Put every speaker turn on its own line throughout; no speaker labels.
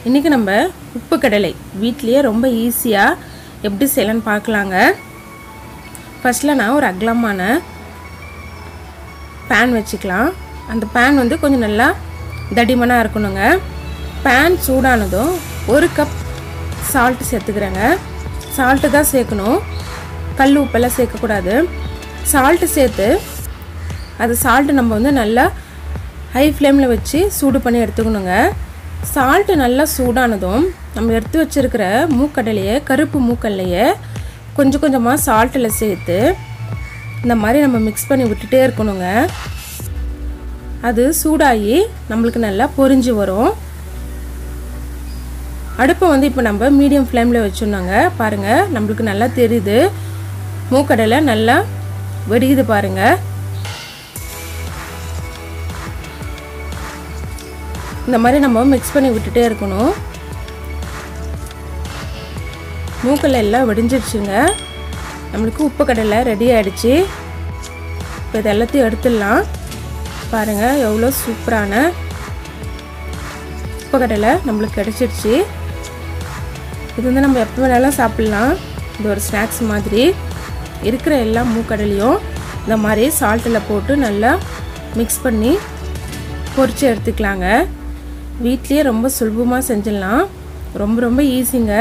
இன்றைக்கி நம்ம உப்பு கடலை வீட்லேயே ரொம்ப ஈஸியாக எப்படி செய்யலான்னு பார்க்கலாங்க ஃபஸ்ட்டில் நான் ஒரு அகலமான பேன் வச்சுக்கலாம் அந்த பேன் வந்து கொஞ்சம் நல்லா தடிமனாக இருக்கணுங்க பேன் சூடானதும் ஒரு கப் சால்ட்டு சேர்த்துக்கிறேங்க சால்ட்டு தான் சேர்க்கணும் கல் உப்பெல்லாம் சேர்க்கக்கூடாது சால்ட்டு சேர்த்து அது சால்ட்டு நம்ம வந்து நல்லா ஹை ஃப்ளேமில் வச்சு சூடு பண்ணி எடுத்துக்கணுங்க சால்ட்டு நல்லா சூடானதும் நம்ம எடுத்து வச்சுருக்கிற மூக்கடலையை கருப்பு மூக்கடலையை கொஞ்சம் கொஞ்சமாக சால்ட்டில் சேர்த்து இந்த மாதிரி நம்ம மிக்ஸ் பண்ணி விட்டுட்டே இருக்கணுங்க அது சூடாகி நம்மளுக்கு நல்லா பொரிஞ்சு வரும் அடுப்பை வந்து இப்போ நம்ம மீடியம் ஃப்ளேமில் வச்சுருந்தோங்க பாருங்கள் நம்மளுக்கு நல்லா தெரியுது மூக்கடலை நல்லா வெடிக்குது பாருங்கள் இந்த மாதிரி நம்ம மிக்ஸ் பண்ணி விட்டுட்டே இருக்கணும் மூக்கல்ல எல்லாம் வெடிஞ்சிருச்சுங்க நம்மளுக்கு உப்பு கடலை ரெடி ஆகிடுச்சு இப்போ இது எல்லாத்தையும் எடுத்துடலாம் பாருங்கள் எவ்வளோ சூப்பரான உப்பு கடலை நம்மளுக்கு கிடச்சிடுச்சு இது வந்து நம்ம எப்போ வேணாலும் சாப்பிட்லாம் இது ஒரு ஸ்நாக்ஸ் மாதிரி இருக்கிற எல்லா மூக்கடலையும் இந்த மாதிரி சால்ட்டில் போட்டு நல்லா மிக்ஸ் பண்ணி பொரித்து எடுத்துக்கலாங்க வீட்லேயே ரொம்ப சுலபமாக செஞ்சிடலாம் ரொம்ப ரொம்ப ஈஸிங்க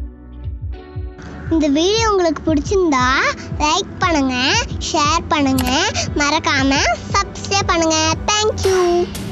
இந்த வீடியோ உங்களுக்கு பிடிச்சிருந்தா லைக் பண்ணுங்க ஷேர் பண்ணுங்க மறக்காம சப்ஸ்கிரைப் பண்ணுங்க தேங்க்யூ